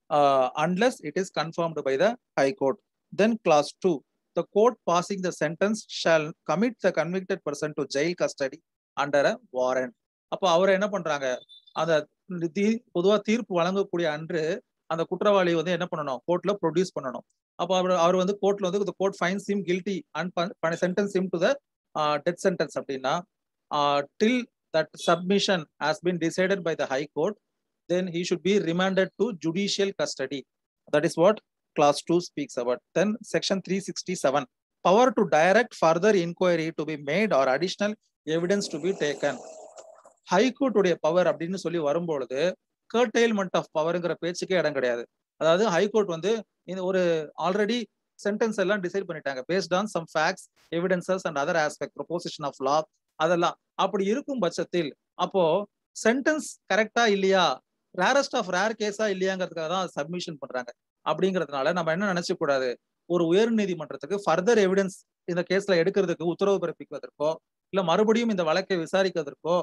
uh, unless it is confirmed by the High Court. Then clause 2, the court passing the sentence shall commit the convicted person to jail custody under a warrant. அப்போ அவர் என்ன பண்றாங்க அந்த தீ பொதுவா தீர்ப்பு வழங்கக்கூடிய அன்று அந்த குற்றவாளி வந்து என்ன பண்ணணும் கோர்ட்ல ப்ரொடியூஸ் பண்ணணும் அப்போ அவர் அவர் வந்து கோர்ட்ல வந்து court find him guilty and sentence him to the death sentence அப்படின்னா till that submission has been decided by the high court then he should be remanded to judicial custody that is what clause 2 speaks about. Then section 367, power to direct further inquiry to be made or additional evidence to be taken. High court உடைய power அப்படின்னு சொல்லி வரும்பொழுது கர்டெயில்மெண்ட் of பவர்ங்கிற பேச்சுக்கே இடம் கிடையாது அதாவது high court வந்து இந்த ஒரு ஆல்ரெடி சென்டென்ஸ் எல்லாம் டிசைட் பண்ணிட்டாங்க based on some facts evidences and other aspect proposition of law அதெல்லாம் அப்படி இருக்கும் பட்சத்தில் அப்போ சென்டென்ஸ் கரெக்டா இல்லையா ரேரஸ்ட் ஆஃப் ரேர் கேஸா இல்லையாங்கிறதுக்காக தான் சப்மிஷன் பண்றாங்க அப்படிங்கிறதுனால நம்ம என்ன நினைச்ச கூடாது ஒரு உயர் நீதிமன்றத்துக்கு ஃபர்தர் எவிடன்ஸ் இந்த கேஸ்ல எடுக்கிறதுக்கு உத்தரவு பிறப்பிப்பதற்கோ இல்ல மறுபடியும் இந்த வழக்கை விசாரிக்கிறதற்கோ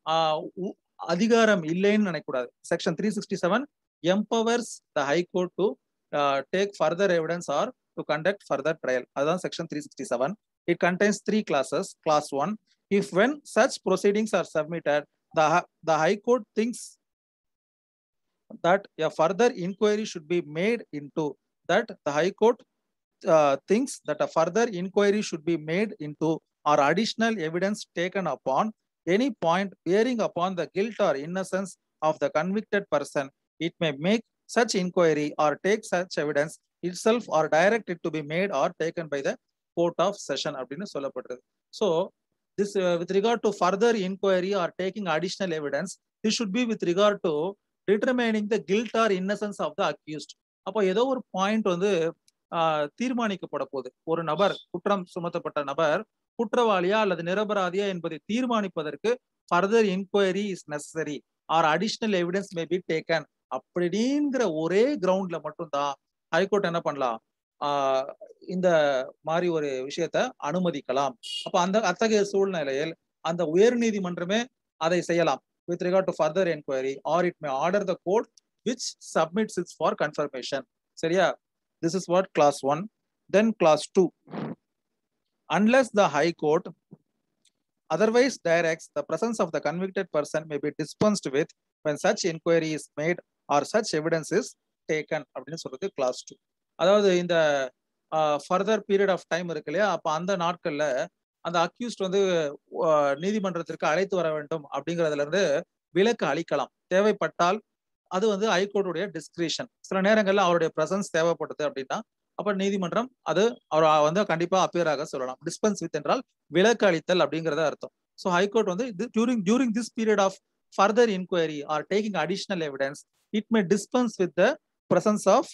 அதிகாரம் இல்லைன்னு நினைக்கக்கூடாது section three sixty seven empowers the high court to take further evidence or to conduct further trial அதுதான் section three sixty seven it contains three clauses clause one if when such proceedings are submitted the high court thinks that a further inquiry should be made into that the high court uh, thinks that a further inquiry should be made into or additional evidence taken upon any point bearing upon the guilt or innocence of the convicted person it may make such inquiry or take such evidence itself or direct it to be made or taken by the court of session அப்படின்னு சொல்லப்படுறது so this uh, with regard to further inquiry or taking additional evidence this should be with regard to determining the guilt or innocence of the accused அப்போ ஏதோ ஒரு point வந்து தீர்மானிக்கப்பட போகுது ஒரு நபர் குற்றம் சுமத்தப்பட்ட நபர் குற்றவாளியா அல்லது நிரபராதியா என்பதை தீர்மானிப்பதற்கு further inquiry is necessary or additional evidence may be taken அப்படிங்கிற ஒரே கிரவுண்ட்ல மட்டும்தான் ஹைகோர்ட் என்ன பண்ணலாம் இந்த மாதிரி ஒரு விஷயத்த அனுமதிக்கலாம் அப்ப அந்த அத்தகைய சூழ்நிலையில் அந்த உயர் நீதிமன்றமே அதை செய்யலாம் with regard to further inquiry or it may order the court which submits it for confirmation சரியா this is what class 1 then class 2 unless the high court otherwise directs the presence of the convicted person may be dispensed with when such inquiry is made or such evidence is taken அப்படின்னு சொல்றது clause two அதாவது இந்த further period of time இருக்கு இல்லையா அப்ப அந்த நாட்கள்ல அந்த அக்யூஸ்ட் வந்து நீதிமன்றத்திற்கு அழைத்து வர வேண்டும் அப்படிங்கிறதுல இருந்து விலக்கு அளிக்கலாம் தேவைப்பட்டால் அது வந்து ஹைகோர்ட்டுடைய டிஸ்கிரிஷன் சில நேரங்கள்ல அவருடைய பிரசன்ஸ் தேவைப்பட்டது அப்படின்னா அப்ப நீதிமன்றம் அது அவர் வந்து கண்டிப்பா அப்பியர் ஆக சொல்லலாம் டிஸ்பென்ஸ் வித் என்றால் விலக்கு அளித்தல் அப்படிங்கறத அர்த்தம் ஸோ ஹைகோர்ட் வந்து இது during during this period of further inquiry or taking additional evidence it may dispense with the presence of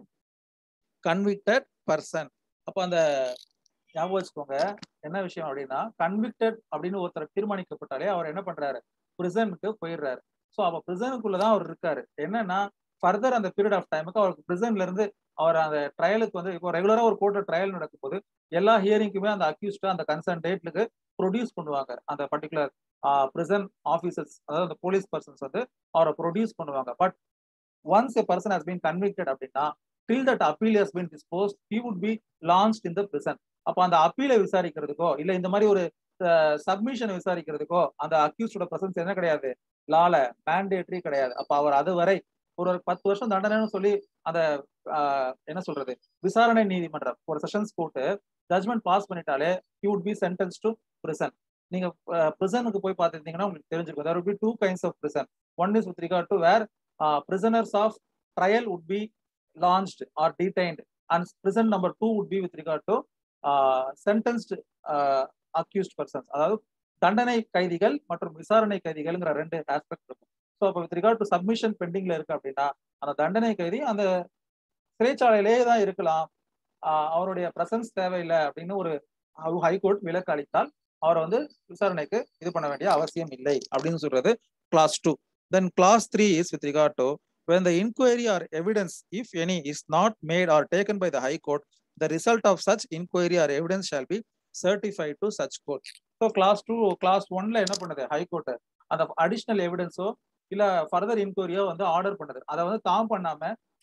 convicted person அப்போ அந்த ஞாபகம் வச்சுக்கோங்க என்ன விஷயம் அப்படின்னா கன்விக்டட் அப்படின்னு ஒருத்தர் தீர்மானிக்கப்பட்டாலே அவர் என்ன பண்றாரு பிரிசனுக்கு போயிடுறாரு ஸோ அப்ப பிரிசனுக்குள்ளதான் அவர் இருக்காரு என்னன்னா ஃபர்தர் அந்த பீரியட் ஆஃப் டைமுக்கு அவருக்கு பிரிசன்ல இருந்து அவர் அந்த ட்ரையலுக்கு வந்து இப்போ ரெகுலரா ஒரு கோர்ட்ல ட்ரையல் நடக்கும் போது எல்லா ஹியரிங்குமே அந்த அக்யூஸ்ட் அந்த கன்சர்ன் டேட்லுக்கு ப்ரொடியூஸ் பண்ணுவாங்க அந்த பர்டிகுலர் பிரிசன் ஆஃபீஸர்ஸ் அதாவது அந்த போலீஸ் பர்சன்ஸ் வந்து அவரை ப்ரொடியூஸ் பண்ணுவாங்க but once a person has been convicted அப்படின்னா till that appeal has been dispose he would be lodged in the prison அப்போ அந்த அப்பீலை விசாரிக்கிறதுக்கோ இல்ல இந்த மாதிரி ஒரு சப்மிஷன் விசாரிக்கிறதுக்கோ அந்த அக்யூஸ்டோட பிரசன்ஸ் என்ன கிடையாது லால மேண்டேட்ரி கிடையாது அப்ப அவர் அது வரை ஒரு பத்து வருஷம் தண்டனைன்னு சொல்லி அந்த என்ன சொல்றது விசாரணை நீதிமன்றம் ஒரு செஷன்ஸ் போட்டு ஜட்மெண்ட் பாஸ் பண்ணிட்டாலே he would be sentence to prison நீங்க பிரிசனுக்கு போய் பார்த்துருந்தீங்கன்னா உங்களுக்கு தெரிஞ்சிருக்கும் there be two kinds of prison one is with regard to where prisoners of trial would be lodged or detained and prison number two would be with regard to sentenced accused persons அதாவது தண்டனை கைதிகள் மற்றும் விசாரணை கைதிகள்ங்கிற ரெண்டு aspect இருக்கும் so அப்போ with regard to submission பெண்டிங்ல இருக்கு அப்படின்னா அந்த தண்டனை கைதி அந்த சிறைச்சாலையிலேயே தான் இருக்கலாம் அவருடைய பிரசன்ஸ் தேவையில்லை அப்படின்னு ஒரு ஹைகோர்ட் விலக்கு அளித்தால் அவரை வந்து விசாரணைக்கு இது பண்ண வேண்டிய அவசியம் இல்லை அப்படின்னு சொல்றது clause two then clause three is with regard to when the inquiry or evidence, if any, is not made or taken by the High Court, the result of such inquiry or evidence shall be certified to such court. So clause two clause ஒன்ல என்ன பண்ணுது high court அந்த additional எவிடன்ஸோ இல்ல further இன்கொயரியோ வந்து order பண்ணுது அதை வந்து தாம் பண்ணாம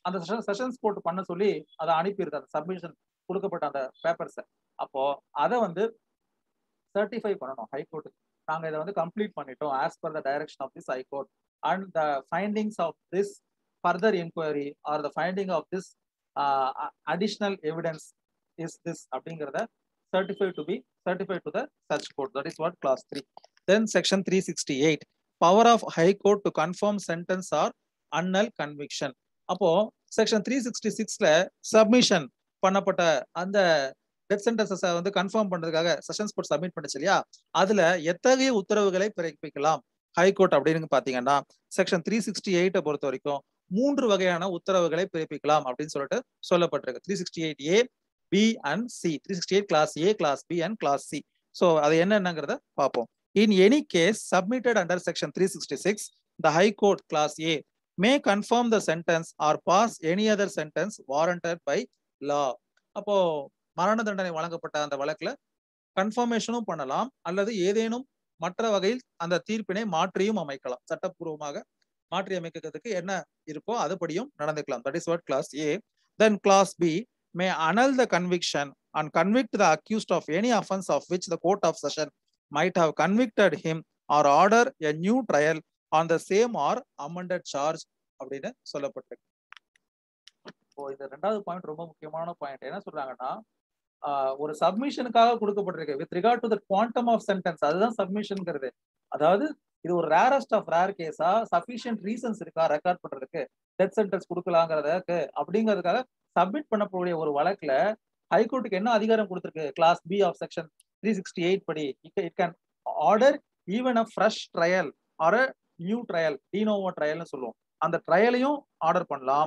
அந்த செஷன்ஸ் கோர்ட் பண்ண சொல்லி அதை அனுப்பிடுது அந்த சப்மிஷன் கொடுக்கப்பட்ட அந்த பேப்பர்ஸை அப்போ அதை வந்து சர்டிஃபை பண்ணணும் ஹைகோர்ட்டுக்கு நாங்கள் இதை வந்து கம்ப்ளீட் பண்ணிட்டோம் as per the direction of this high court and the findings of this further enquiry or the finding of this additional evidence is this அப்படிங்கிறத certified to be certified to the such court. That is what class 3. Then section 368, power of high court to confirm sentence or annul conviction. அப்போ section three sixty சிக்ஸ்ல submission பண்ணப்பட்ட அந்த death சென்டென்சஸை வந்து confirm பண்றதுக்காக sessions court submit பண்ணுச்சு இல்லையா அதுல எத்தகைய உத்தரவுகளை பிறப்பிக்கலாம் ஹைகோர்ட் அப்படின்னு பாத்தீங்கன்னா செக்ஷன் த்ரீ சிக்ஸ்டி எயிட்டை பொறுத்த வரைக்கும் மூன்று வகையான உத்தரவுகளை பிறப்பிக்கலாம் அப்படின்னு சொல்லிட்டு சொல்லப்பட்டிருக்கு three sixty eight A B and C three sixty eight clause A clause B and clause C so அது என்னென்னங்கிறத பார்ப்போம் in any case submitted under section three sixty six the high court clause A may confirm the sentence or pass any other sentence warranted by law அப்போ மரண தண்டனை வழங்கப்பட்ட அந்த வழக்குல கன்ஃபர்மேஷனும் பண்ணலாம் அல்லது ஏதேனும் மற்ற வகையில் அந்த தீர்ப்பினை மாற்றியும் அமைக்கலாம் சட்டப்பூர்வமாக மாற்றி அமைக்கிறதுக்கு என்ன இருக்கோ அதுபடியும் நடந்துக்கலாம் that is what clause A then clause B may annul the conviction and convict the accused of any offense of which the court of session might have convicted him or order a new trial on the same or amended charge அப்படின்னு சொல்லப்பட்டிருக்கு இப்போ இந்த ரெண்டாவது point ரொம்ப முக்கியமான point என்ன சொல்றாங்கன்னா ஒரு சப்மிஷனுக்காக கொடுக்கப்பட்டிருக்கு with regard to the quantum of sentence அதுதான் சப்மிஷன்ங்கிறது அதாவது இது ஒரு ரேரஸ்ட் ஆஃப் ரேர் கேஸா சஃபிஷியன்ட் ரீசன்ஸ் இருக்கா ரெக்கார்ட் பண்றதுக்கு டெத் சென்டென்ஸ் கொடுக்கலாங்கிறதுக்கு அப்படிங்கிறதுக்காக சப்மிட் பண்ணக்கூடிய ஒரு வழக்குல ஹைகோர்ட்டுக்கு என்ன அதிகாரம் கொடுத்துருக்கு clause B of section three sixty eight படி it can order even a fresh trial or a new trial de novo ட்ரையல்னு சொல்லுவோம் அந்த ட்ரையலையும் ஆர்டர் பண்ணலாம்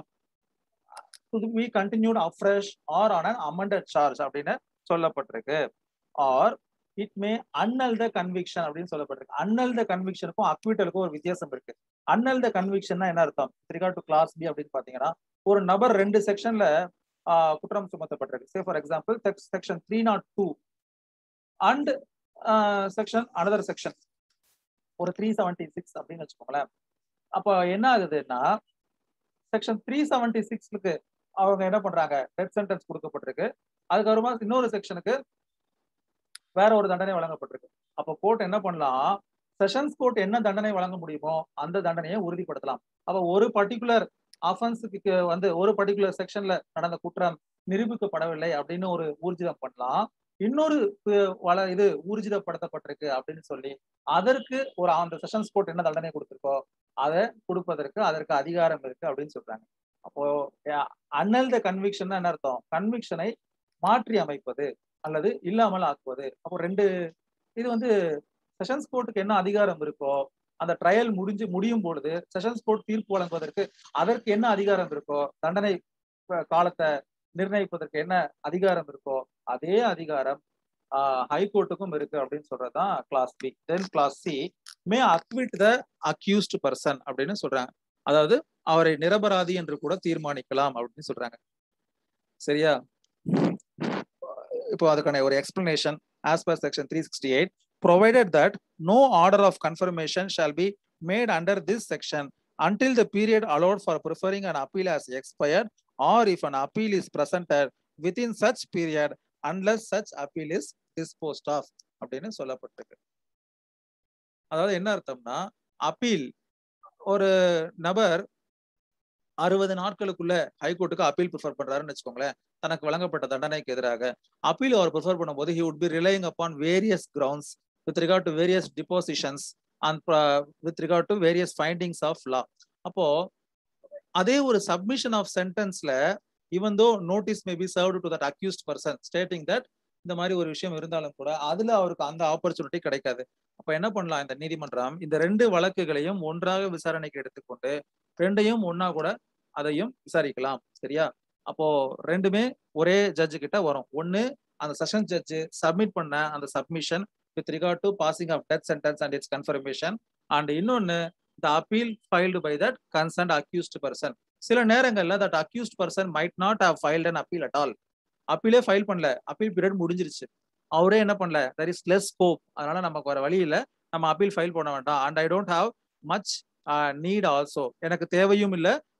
to be continued afresh or on an amended charge அப்படின்னு சொல்லப்பட்டிருக்கு or it may annul the conviction அப்படின்னு சொல்லப்பட்டிருக்கு அன்னல் த கன்விக்ஷனுக்கும் அக்விட்டலுக்கும் ஒரு வித்தியாசம் இருக்கு அன்னல் த கன்விக்ஷன்னா என்ன அர்த்தம் ரிகார்ட் டு கிளாஸ் பி அப்படின்னு பாத்தீங்கன்னா ஒரு நபர் ரெண்டு செக்ஷன்ல குற்றம் சுமத்தப்பட்டிருக்கு say for example section three not two and section another section ஒரு த்ரீ செவன்டி சிக்ஸ் அப்படின்னு வச்சுக்கோங்களேன் அப்போ என்ன ஆகுதுன்னா செக்ஷன் த்ரீ செவன்டி சிக்ஸ்க்கு அவங்க என்ன பண்றாங்க டெத் சென்டென்ஸ் கொடுக்கப்பட்டிருக்கு அதுக்கப்புறமா இன்னொரு செக்ஷனுக்கு வேற ஒரு தண்டனை வழங்கப்பட்டிருக்கு அப்போ கோர்ட் என்ன பண்ணலாம் செஷன்ஸ் கோர்ட் என்ன தண்டனை வழங்க முடியுமோ அந்த தண்டனையை உறுதிப்படுத்தலாம் அப்போ ஒரு பர்டிகுலர் அஃபென்ஸுக்கு வந்து ஒரு பர்டிகுலர் செக்ஷன்ல நடந்த குற்றம் நிரூபிக்கப்படவில்லை அப்படின்னு ஒரு ஊர்ஜிதம் பண்ணலாம் இன்னொரு வள இது ஊர்ஜிதப்படுத்தப்பட்டிருக்கு அப்படின்னு சொல்லி அதற்கு ஒரு அந்த செஷன்ஸ் கோர்ட் என்ன தண்டனை கொடுத்திருக்கோ அதை கொடுப்பதற்கு அதற்கு அதிகாரம் இருக்கு அப்படின்னு சொல்றாங்க அப்போ அன்னல் த கன்விக்ஷன் என்ன அர்த்தம் கன்விக்ஷனை மாற்றி அமைப்பது அல்லது இல்லாமல் ஆக்குவது அப்போ ரெண்டு இது வந்து செஷன்ஸ் கோர்ட்டுக்கு என்ன அதிகாரம் இருக்கோ அந்த ட்ரையல் முடிஞ்சு முடியும் பொழுது செஷன்ஸ் கோர்ட் தீர்ப்பு வழங்குவதற்கு அதற்கு என்ன அதிகாரம் இருக்கோ தண்டனை காலத்தை நிர்ணயிப்பதற்கு என்ன அதிகாரம் இருக்கோ அதே அதிகாரம் ஹைகோர்ட்டுக்கும் இருக்கு அப்படின்னு சொல்றதுதான் clause B then clause C may acquit the accused person அப்படின்னு சொல்றாங்க அதாவது அவரை நிரபராதி என்று கூட தீர்மானிக்கலாம் அப்படின்னு சொல்றாங்க சரியா இப்போ அதுக்கான ஒரு explanation as per section three sixty eight provided that no order of confirmation shall be made under this section until the period allowed for preferring an appeal has expired or if an appeal is presented within such period unless such appeal is disposed of அப்படின்னு சொல்லப்பட்டிருக்கு அதாவது என்ன அர்த்தம்னா appeal ஒரு நபர் அறுபது நாட்களுக்குள்ள ஹைகோர்ட்டுக்கு appeal prefer பண்றாருன்னு வச்சுக்கோங்களேன் தனக்கு வழங்கப்பட்ட தண்டனைக்கு எதிராக அப்பீல் அவர் ப்ரிஃபர் பண்ணும்போது he would be relying upon various grounds with regard to various depositions and uh, with regard to various findings of law அப்போ அதே ஒரு சப்மிஷன் ஆஃப் சென்டென்ஸ்ல even though notice may be served to that accused person stating that இந்த மாதிரி ஒரு விஷயம் இருந்தாலும் கூட அதுல அவருக்கு அந்த ஆப்பர்ச்சுனிட்டி கிடைக்காது அப்ப என்ன பண்ணலாம் இந்த நீதிமன்றம் இந்த ரெண்டு வழக்குகளையும் ஒன்றாக விசாரணைக்கு எடுத்துக்கொண்டு ரெண்டையும் ஒன்னா கூட அதையும் விசாரிக்கலாம் சரியா அப்போ ரெண்டுமே ஒரே ஜட்ஜு கிட்ட வரும் ஒன்னு அந்த செஷன் ஜட்ஜு சப்மிட் பண்ண அந்த submission with regard to passing of death sentence and its confirmation and இன்னொன்னு the appeal filed by that concerned accused person சில நேரங்கள்ல that accused person might not have filed an appeal at all அப்பீலே file பண்ணல appeal period முடிஞ்சிருச்சு அவரே என்ன பண்ணல there is less scope அதனால நமக்கு வர வழி இல்ல நம்ம அப்பீல் ஃபைல் பண்ண வேண்டாம் and I don't have much need also எனக்கு தேவையும் இல்லை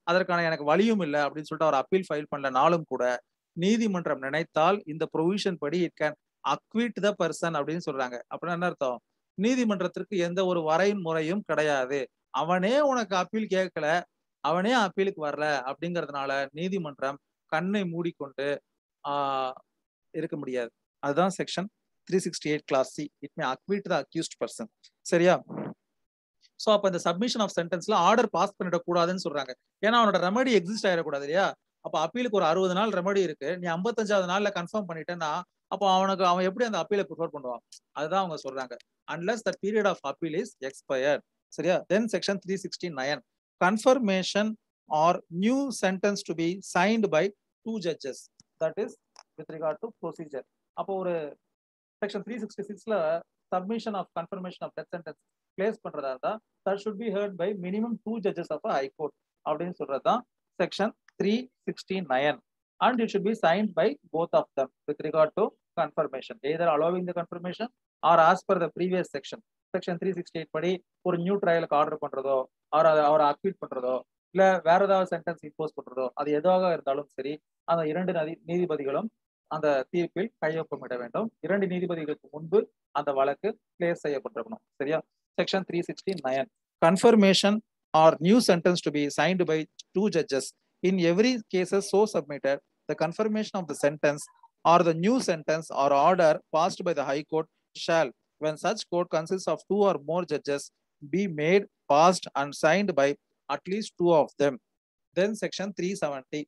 அதற்கான எனக்கு வழியும் இல்லை அப்படின்னு சொல்லிட்டு அவர் அப்பீல் ஃபைல் பண்ணலனாலும் கூட நீதிமன்றம் நினைத்தால் இந்த ப்ரொவிஷன் படி it can acquit the person அப்படின்னு சொல்றாங்க அப்படின்னா என்ன அர்த்தம் நீதிமன்றத்திற்கு எந்த ஒரு வரைமுறையும் கிடையாது அவனே உனக்கு அப்பீல் கேட்கல அவனே அப்பீலுக்கு வரல அப்படிங்கறதுனால நீதிமன்றம் கண்ணை மூடிக்கொண்டு ஆஹ் இருக்க முடியாது அதுதான் section three sixty eight clause C it may acquit the accused person சரியா ஸோ அப்போ இந்த சப்மிஷன் ஆஃப் சென்டென்ஸ்ல ஆர்டர் பாஸ் பண்ணிடக்கூடாதுன்னு சொல்றாங்க ஏன்னா அவனோட ரெமடி எக்ஸிஸ்ட் ஆயிடக்கூடாது இல்லையா அப்போ அப்பீலுக்கு ஒரு அறுபது நாள் ரெமடி இருக்கு நீ ஐம்பத்தஞ்சாவது நாள்ல கன்ஃபார்ம் பண்ணிட்டேன்னா அப்போ அவனுக்கு அவன் எப்படி அந்த அப்பீலை ப்ரிஃபர் பண்ணுவான் அதுதான் அவங்க சொல்றாங்க unless the period of appeal is expired சரியா then section three sixty nine confirmation or new sentence to be signed by two judges that is with regard to procedure அப்போ ஒரு செக்ஷன் த்ரீ சிக்ஸ்டி சிக்ஸ்ல submission of confirmation of death sentence place பண்றதா இருந்தா that should be heard by minimum two judges of high court அப்படின்னு சொல்றது தான் section three sixty nine and it should be signed by both of them with regard to confirmation either allowing the confirmation or as per the previous section section three sixty eight படி ஒரு new ட்ரையலுக்கு order பண்றதோ அவர் அவரை acute பண்றதோ இல்ல வேற ஏதாவது sentence impose பண்றதோ அது எதுவாக இருந்தாலும் சரி அந்த இரண்டு நீதிபதிகளும் அந்த தீர்ப்பில் கையொப்பமிட வேண்டும் இரண்டு நீதிபதிகளுக்கு முன்பு அந்த வழக்கு பிளேஸ் செய்யப்பட்டிருக்கணும் சரியா section three sixty nine confirmation or new sentence to be signed by two judges in every cases so submitted the confirmation of the sentence or the new sentence or order passed by the high court shall when such court consists of two or more judges be made passed and signed by at least two of them then section 370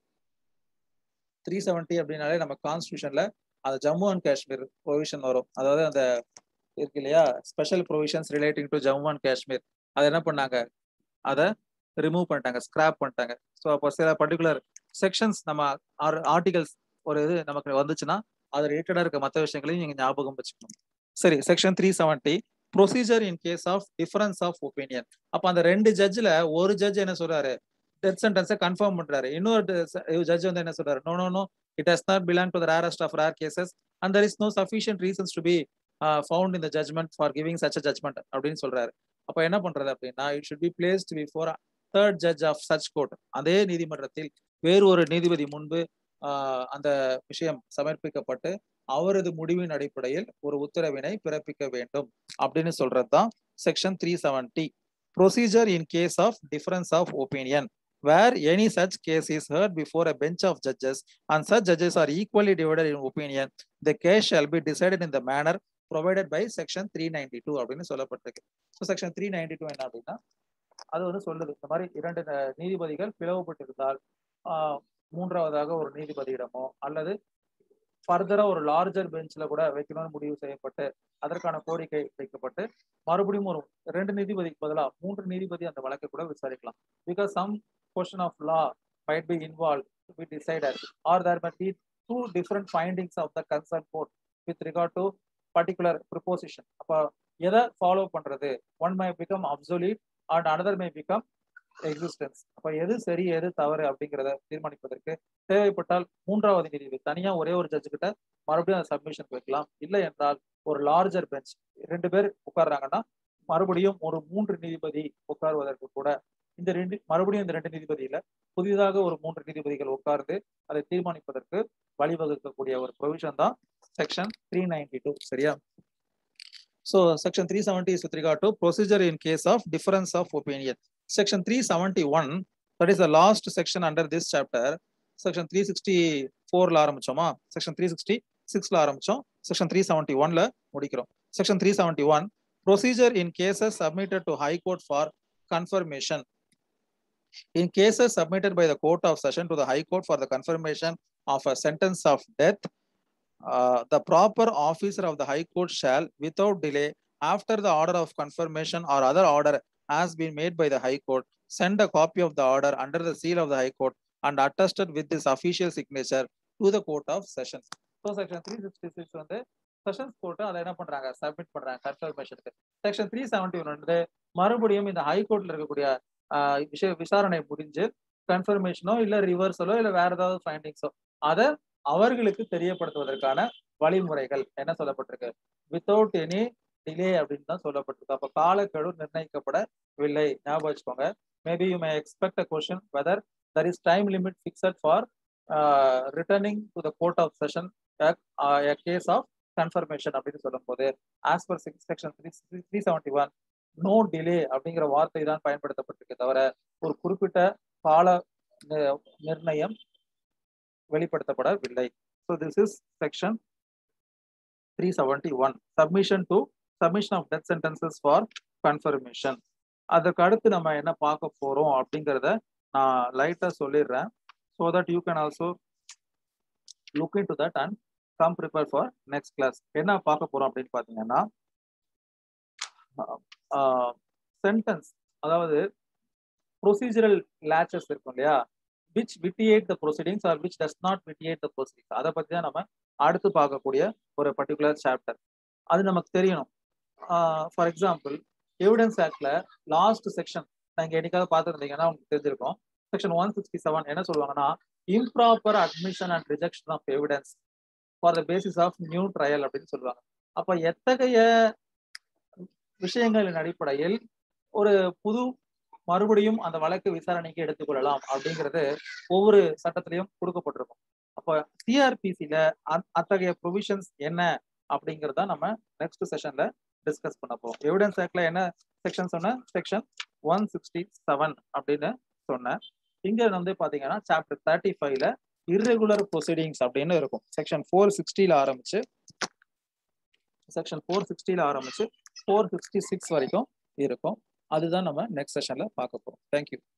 370 அப்படின்னாலே நம்ம கான்ஸ்டியூஷன்ல அந்த Jammu and Kashmir provision வரும் அதாவது அந்த இருக்கு இல்லையா special provisions relating to Jammu and Kashmir அதை என்ன பண்ணாங்க அதை ரிமூவ் பண்ணிட்டாங்க ஸ்கிராப் பண்ணிட்டாங்க ஸோ அப்போ சில பர்டிகுலர் செக்ஷன்ஸ் நம்ம ஆர்டிகல்ஸ் ஒரு இது நமக்கு வந்துச்சுன்னா அது ரிலேட்டடா இருக்க மற்ற விஷயங்களையும் நீங்க ஞாபகம் வச்சுக்கணும் சரி section three seventy procedure in case of difference of opinion அப்ப அந்த ரெண்டு ஜட்ஜ்ல ஒரு ஜட்ஜ் என்ன சொல்றாரு டெத் சென்டென்ஸை கன்ஃபார்ம் பண்றாரு இன்னொரு ஜட்ஜ் வந்து என்ன சொல்றாரு no no no it has not belong to the rarest of rare cases and there is no sufficient reasons to be found in the judgement for giving such a judgement அப்படின்னு சொல்றாரு அப்ப என்ன பண்றது அப்படின்னா it should be placed before third judge of such court அதே நீதிமன்றத்தில் வேறு ஒரு நீதிபதி முன்பு அந்த விஷயம் சமர்ப்பிக்கப்பட்டு அவரது முடிவின் அடிப்படையில் ஒரு உத்தரவினை பிறப்பிக்க வேண்டும் அப்படின்னு சொல்றது தான் section three seventy procedure in case of difference of opinion where any such case is heard before a bench of judges and such judges are equally divided in opinion, the case shall be decided in the manner provided by section 392 அப்படின்னு சொல்லப்பட்டிருக்கு so section three ninety two என்ன அப்படின்னா அது வந்து சொல்லுது இந்த மாதிரி இரண்டு நீதிபதிகள் பிளவுபட்டிருந்தால் மூன்றாவதாக ஒரு நீதிபதியிடமோ அல்லது ஃபர்தரா ஒரு லார்ஜர் பெஞ்ச்ல கூட வைக்கணும்னு முடிவு செய்யப்பட்டு அதற்கான கோரிக்கை வைக்கப்பட்டு மறுபடியும் ஒரு ரெண்டு நீதிபதிக்கு பதிலாக மூன்று நீதிபதி அந்த வழக்கை கூட விசாரிக்கலாம் because some question of law might be involve to be decided or there might be two different findings of the concern court with regard to particular proposition அப்போ எதை ஃபாலோ பண்றது one may become obsolete and another may become existence அப்ப எது சரி எது தவறு அப்படிங்கிறத தீர்மானிப்பதற்கு தேவைப்பட்டால் மூன்றாவது நீதிபதி தனியா ஒரே ஒரு ஜட்ஜு கிட்ட மறுபடியும் அந்த சப்மிஷன் வைக்கலாம் இல்லை என்றால் ஒரு லார்ஜர் பெஞ்ச் ரெண்டு பேர் உட்கார்றாங்கன்னா மறுபடியும் ஒரு மூன்று நீதிபதி உட்காருவதற்கு கூட இந்த ரெண்டு மறுபடியும் இந்த ரெண்டு நீதிபதியில புதிதாக ஒரு மூன்று நீதிபதிகள் உட்கார்ந்து அதை தீர்மானிப்பதற்கு வழிவகுக்கக்கூடிய ஒரு ப்ரொவிஷன் தான் செக்ஷன் த்ரீ நைன்டி டூ சரியா So section 370 is with regard to procedure in case of difference of opinion. Section 371, that is the last section under this chapter. Section 364 ல ஆரம்பிச்சோமா செக்ஷன் த்ரீ சிக்ஸ்டி சிக்ஸ்ல ஆரம்பிச்சோம் section three seventy ஒன்ல முடிக்கிறோம் section three seventy one procedure in cases submitted to high court for confirmation In cases submitted by the Court of Session to the High Court for the confirmation of a sentence of death, uh, the proper officer of the High Court shall, without delay, after the order of confirmation or other order has been made by the High Court, send a copy of the order under the seal of the High Court and attested with this official signature to the Court of Session. So section 366 வந்து sessions court அதை என்ன பண்றாங்க submit பண்றாங்க கன்ஃபர்மேஷனுக்கு section three seventy one வந்து மறுபடியும் இந்த ஹைகோர்ட்ல இருக்கக்கூடிய விஷய விசாரணை முடிஞ்சு கன்ஃபர்மேஷனோ இல்ல ரிவர்சலோ இல்ல வேற ஏதாவது ஃபைண்டிங்ஸோ அதை அவர்களுக்கு தெரியப்படுத்துவதற்கான வழிமுறைகள் என்ன சொல்லப்பட்டிருக்கு வித்தவுட் எனி டிலே அப்படின்னு தான் சொல்லப்பட்டிருக்கு அப்ப காலக்கெடு நிர்ணயிக்கப்படவில்லை ஞாபகம் வச்சுக்கோங்க maybe you may expect a question whether there is time limit fixed for uh, returning to the court of session a, uh, a case of confirmation அப்படின்னு சொல்லும் போது as per six section three three seventy one no delay அப்படிங்கிற வார்த்தை தான் பயன்படுத்தப்பட்டிருக்கே தவிர ஒரு குறிப்பிட்ட கால நிர்ணயம் வெளிப்படுத்தப்படவில்லை so this is section three seventy one submission to submission of death sentences for confirmation அதுக்கு அடுத்து நம்ம என்ன பார்க்க போறோம் அப்படிங்கிறத நான் லைட்டா சொல்லிடுறேன் so that you can also look into that and come prepare for next class என்ன பார்க்க போறோம் அப்படின்னு பார்த்தீங்கன்னா சென்டென்ஸ் அதாவது ப்ரொசீஜரல் லேச்சஸ் இருக்கும் இல்லையா which vitiate the proceedings or which does not vitiate the proceedings அதை பற்றி தான் நம்ம அடுத்து பார்க்கக்கூடிய ஒரு பர்டிகுலர் சாப்டர் அது நமக்கு தெரியணும் ஃபார் எக்ஸாம்பிள் எவிடன்ஸ் ஆக்ட்ல லாஸ்ட் செக்ஷன் நீங்க என்னைக்காவது பார்த்துருந்தீங்கன்னா உங்களுக்கு தெரிஞ்சிருக்கும் செக்ஷன் ஒன் சிக்ஸ்டி செவன் என்ன சொல்லுவாங்கன்னா improper admission and rejection of evidence for the basis of new trial அப்படின்னு சொல்லுவாங்க அப்ப எத்தகைய விஷயங்களின் அடிப்படையில் ஒரு புது மறுபடியும் அந்த வழக்கு விசாரணைக்கு எடுத்துக்கொள்ளலாம் அப்படிங்கிறது ஒவ்வொரு சட்டத்திலையும் கொடுக்கப்பட்டிருக்கும் அப்போ சிஆர்பிசியில அத்தகைய ப்ரொவிஷன்ஸ் என்ன அப்படிங்கிறத நம்ம நெக்ஸ்ட் செஷன்ல டிஸ்கஸ் பண்ண போறோம் எவிடன்ஸ் ஆக்ட்ல என்ன செக்ஷன் சொன்ன செக்ஷன் ஒன் சிக்ஸ்டி செவன் அப்படின்னு சொன்னேன் இங்க வந்து பாத்தீங்கன்னா சாப்டர் தேர்ட்டி ஃபைவ்ல இர்ரெகுலர் ப்ரொசீடிங்ஸ் அப்படின்னு இருக்கும் செக்ஷன் ஃபோர் சிக்ஸ்டில ஆரம்பிச்சு செக்ஷன் ஃபோர் சிக்ஸ்டில ஆரம்பிச்சு ஃபோர் சிக்ஸ்டி சிக்ஸ் வரைக்கும் இருக்கும் அதுதான் நம்ம நெக்ஸ்ட் செஷன்ல பார்க்க போறோம் தேங்க்யூ